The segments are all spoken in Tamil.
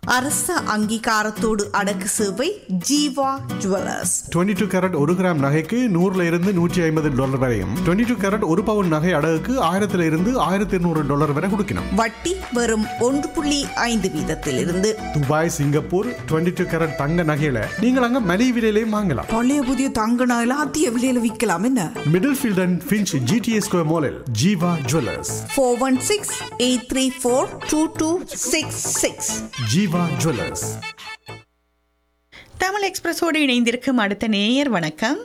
அரச அங்கீகாரத்தோடு அடக்கு சேவை ஜீவா ஜுவல்லர்ஸ் 22 டூ கேரட் ஒரு கிராம் நகைக்கு நூறுல இருந்து நூற்றி ஐம்பது டாலர் வரையும் 22 டூ கேரட் ஒரு பவுன் நகை அடகுக்கு ஆயிரத்துல இருந்து ஆயிரத்தி இருநூறு டாலர் வரை கொடுக்கணும் வட்டி வெறும் ஒன்று புள்ளி ஐந்து வீதத்திலிருந்து துபாய் சிங்கப்பூர் 22 டூ கேரட் தங்க நகையில நீங்கள் அங்க மலிவு விலையிலையும் வாங்கலாம் பழைய புதிய தங்க நகைலாம் அதிக விலையில விற்கலாம் என்ன middle field and Finch GTS square மாலில் Jeeva jewellers four one six eight three four two two six six Jeeva jewellers Tamil எக்ஸ்பிரஸோடு இணைந்திருக்கும் அடுத்த நேயர் வணக்கம்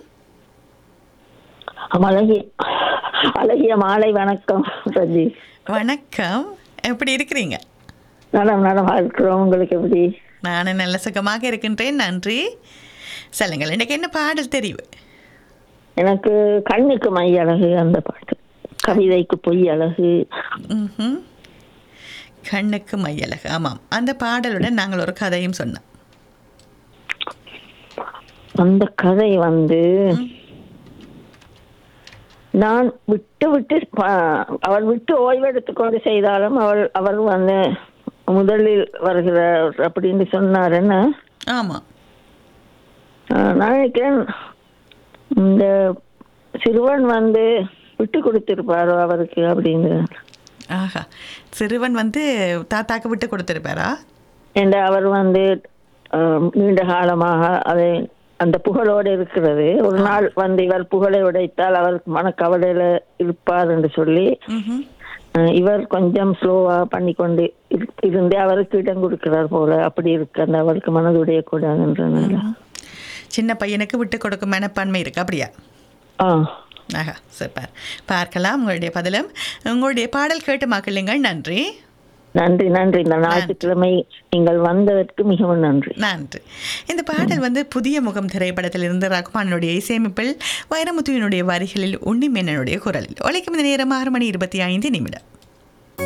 அழகிய அழகிய மாலை வணக்கம் ரஜி வணக்கம் எப்படி இருக்கிறீங்க நலம் நலமா இருக்கிறோம் உங்களுக்கு எப்படி நான் நல்ல சுகமாக இருக்கின்றேன் நன்றி சொல்லுங்கள் எனக்கு என்ன பாடல் தெரிவு எனக்கு கண்ணுக்கு மை அழகு அந்த பாட்டு கவிதைக்கு பொய் அழகு ம்ஹும். கண்ணுக்கு மையலகு ஆமாம் அந்த பாடலுடன் நாங்கள் ஒரு கதையும் சொன்னோம் அந்த கதை வந்து நான் விட்டு விட்டு ப- அவள் விட்டு ஓய்வெடுத்து கொண்டு செய்தாலும் அவள் அவர் வந்து முதலில் வருகிறார் அப்படின்னு சொன்னார் என்ன ஆமாம் ஆஹ் நான் நினைக்கிறேன் இந்த சிறுவன் வந்து விட்டு கொடுத்திருப்பாரோ அவருக்கு அப்படின்னு ஆஹா சிறுவன் வந்து தாத்தாக்கு விட்டு கொடுத்துருப்பாரா என்ற அவர் வந்து ஆஹ், நீண்ட காலமாக அதை அந்த புகழோடு இருக்கிறது ஒரு நாள் வந்து இவர் புகழை உடைத்தால் அவருக்கு மனக்கவலையில இருப்பார் என்று சொல்லி ம்ஹும். ஆஹ், இவர் கொஞ்சம் ஸ்லோவா பண்ணி கொண்டு இரு- இருந்து அவருக்கு இடம் கொடுக்கிறார் போல அப்படி இருக்கு அந்த அவருக்கு மனதுடைய கூடாதுன்றனால சின்ன பையனுக்கு விட்டு கொடுக்கும் மனப்பான்மை இருக்கு அப்படியா ஆ ஆஹா சூப்பர் பார்க்கலாம் உங்களுடைய பதிலும் உங்களுடைய பாடல் கேட்டு மக்களுங்கள் நன்றி நன்றி நன்றி இந்த ஞாயிற்றுக்கிழமை நீங்கள் வந்ததற்கு மிகவும் நன்றி நன்றி இந்த பாடல் வந்து புதிய முகம் திரைப்படத்திலிருந்து ரகுமானுடைய இசையமைப்பில் வைரமுத்துவினுடைய வரிகளில் உன்னிமேனனுடைய குரலில் உழைக்கும் இந்த நேரம் ஆறு மணி இருபத்தி ஐந்து நிமிடம்